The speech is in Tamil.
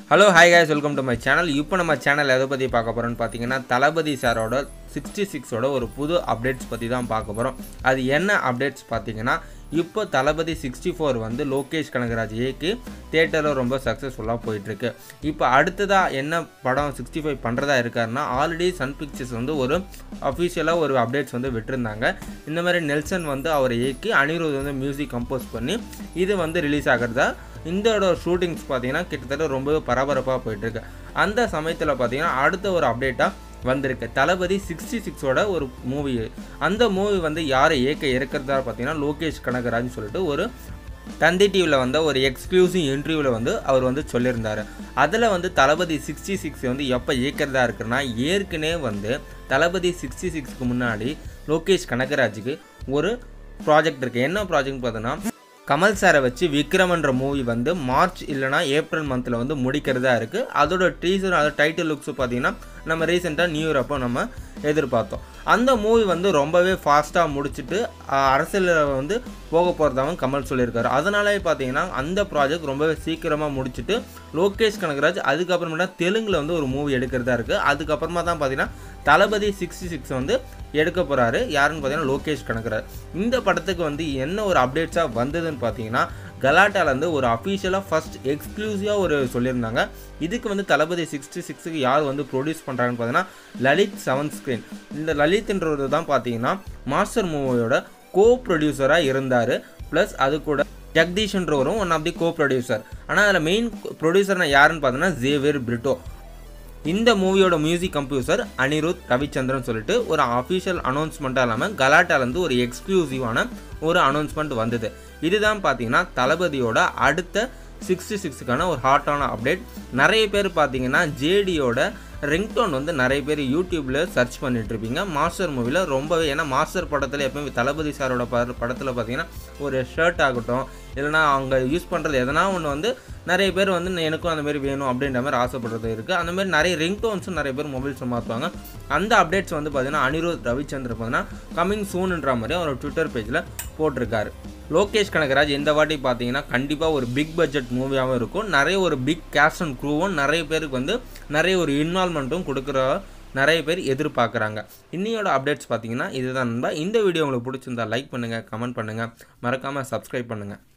hello hi guys welcome to my channel இப்போ நம்ம சேனல் எதை பற்றி பார்க்க போகிறோம்னு பார்த்தீங்கன்னா தளபதி சாரோட சிக்ஸ்டி சிக்ஸோட ஒரு புது அப்டேட்ஸ் பற்றி தான் பார்க்க போகிறோம் அது என்ன அப்டேட்ஸ் பார்த்தீங்கன்னா இப்போ தளபதி சிக்ஸ்டி ஃபோர் வந்து லோகேஷ் கனகராஜ் ஏக்கு தேட்டரில் ரொம்ப சக்ஸஸ்ஃபுல்லாக போயிட்டுருக்கு இப்போ அடுத்ததாக என்ன படம் சிக்ஸ்டி ஃபைவ் பண்ணுறதா இருக்காருன்னா ஆல்ரெடி சன் பிக்சர்ஸ் வந்து ஒரு அஃபிஷியலாக ஒரு அப்டேட்ஸ் வந்து விட்டுருந்தாங்க இந்த மாதிரி நெல்சன் வந்து அவரை இயக்கி அனிருத் வந்து மியூசிக் கம்போஸ் பண்ணி இது வந்து ரிலீஸ் ஆகிறதா இந்தோட ஷூட்டிங்ஸ் பார்த்தீங்கன்னா கிட்டத்தட்ட ரொம்பவே பரபரப்பாக போயிட்டுருக்கு அந்த சமயத்தில் பார்த்தீங்கன்னா அடுத்த ஒரு அப்டேட்டாக வந்திருக்கு தளபதி சிக்ஸ்டி சிக்ஸோட ஒரு மூவி அந்த மூவி வந்து யாரை இயக்க இருக்கிறதா பார்த்தீங்கன்னா லோகேஷ் கனகராஜ்னு சொல்லிட்டு ஒரு தந்தி டிவியில் வந்த ஒரு எக்ஸ்க்ளூசிவ் இன்டர்வியூவில் வந்து அவர் வந்து சொல்லியிருந்தார் அதில் வந்து தளபதி சிக்ஸ்டி சிக்ஸ் வந்து எப்போ இயக்கிறதா இருக்குன்னா ஏற்கனவே வந்து தளபதி சிக்ஸ்டி சிக்ஸ்க்கு முன்னாடி லோகேஷ் கனகராஜுக்கு ஒரு ப்ராஜெக்ட் இருக்குது என்ன ப்ராஜெக்ட் பார்த்தோன்னா கமல் சாரை வச்சு விக்ரம்ன்ற மூவி வந்து மார்ச் இல்லைனா ஏப்ரல் மந்தில் வந்து முடிக்கிறதா இருக்குது அதோட டீசர் அதோட டைட்டில் லுக்ஸ் பார்த்தீங்கன்னா நம்ம ரீசெண்டாக நியூ இயர் அப்போ நம்ம எதிர்பார்த்தோம் அந்த மூவி வந்து ரொம்பவே ஃபாஸ்ட்டாக முடிச்சுட்டு அரசியலில் வந்து போக போகிறதாவும் கமல் சொல்லியிருக்காரு அதனாலே பார்த்தீங்கன்னா அந்த ப்ராஜெக்ட் ரொம்பவே சீக்கிரமாக முடிச்சுட்டு லோகேஷ் கனகராஜ் அதுக்கப்புறமேட்டா தெலுங்கில் வந்து ஒரு மூவி எடுக்கிறதா இருக்குது அதுக்கப்புறமா தான் பார்த்தீங்கன்னா தளபதி சிக்ஸ்டி சிக்ஸ் வந்து எடுக்க போகிறாரு யாருன்னு பார்த்தீங்கன்னா லோகேஷ் கனகராஜ் இந்த படத்துக்கு வந்து என்ன ஒரு அப்டேட்ஸாக வந்ததுன்னு பார்த்தீங்கன்னா கலாட்டாலேருந்து ஒரு அஃபீஷியலாக ஃபஸ்ட் எக்ஸ்க்ளூசிவாக ஒரு சொல்லியிருந்தாங்க இதுக்கு வந்து தளபதி சிக்ஸ்டி சிக்ஸுக்கு யார் வந்து ப்ரொடியூஸ் பண்ணுறாங்கன்னு பார்த்தீங்கன்னா லலித் செவன் ஸ்க்ரீன் இந்த லலித்ன்றது தான் பார்த்தீங்கன்னா மாஸ்டர் மூவியோட கோ ப்ரொடியூசராக இருந்தார் ப்ளஸ் அது கூட ஜெகதீஷ்ன்றவரும் one of the co producer ஆனால் அதில் மெயின் ப்ரொடியூசர்னா யாருன்னு பார்த்தீங்கன்னா ஜேவியர் பிரிட்டோ இந்த மூவியோட மியூசிக் கம்ப்யூசர் அனிருத் ரவிச்சந்திரன் சொல்லிட்டு ஒரு அஃபிஷியல் அனௌன்ஸ்மெண்ட்டாக இல்லாமல் கலாட்டாலேருந்து ஒரு எக்ஸ்க்ளூசிவான ஒரு அனௌன்ஸ்மெண்ட் வந்தது இதுதான் பார்த்தீங்கன்னா தளபதியோட அடுத்த சிக்ஸ்டி சிக்ஸுக்கான ஒரு ஹாட்டான அப்டேட் நிறைய பேர் பார்த்தீங்கன்னா ஜேடியோட ரிங்டோன் வந்து நிறைய பேர் யூடியூப்பில் சர்ச் பண்ணிட்டு இருப்பீங்க மாஸ்டர் மூவியில் ரொம்பவே ஏன்னா மாஸ்டர் படத்தில் எப்பவுமே தளபதி சாரோட ப படத்தில் பார்த்தீங்கன்னா ஒரு ஷர்ட் ஆகட்டும் இல்லைனா அவங்க யூஸ் பண்ணுறது எதனா ஒன்று வந்து நிறைய பேர் வந்து எனக்கும் அந்த மாதிரி வேணும் அப்படின்ற மாதிரி ஆசைப்படுறது இருக்குது அந்த மாதிரி நிறைய ரிங்டோன்ஸும் நிறைய பேர் மொபைல்ஸில் மாற்றுவாங்க அந்த அப்டேட்ஸ் வந்து பார்த்தீங்கன்னா அனிருத் ரவிச்சந்திர பார்த்தீங்கன்னா கமிங் சூன்ன்ற மாதிரி அவர் ட்விட்டர் பேஜில் போட்டிருக்காரு லோகேஷ் கனகராஜ் இந்த வாட்டி பார்த்தீங்கன்னா கண்டிப்பாக ஒரு பிக் பட்ஜெட் மூவியாகவும் இருக்கும் நிறைய ஒரு பிக் கேஸ்ட் அண்ட் க்ரூவும் நிறைய பேருக்கு வந்து நிறைய ஒரு இன்வால்மெண்ட்டும் கொடுக்குற நிறைய பேர் எதிர்பார்க்குறாங்க இன்னையோட அப்டேட்ஸ் பார்த்தீங்கன்னா இதுதான் நண்பா இந்த வீடியோ உங்களுக்கு பிடிச்சிருந்தா லைக் பண்ணுங்கள் கமெண்ட் பண்ணுங்கள் மறக்காமல் சப்ஸ்கிரைப் பண்ணுங்கள்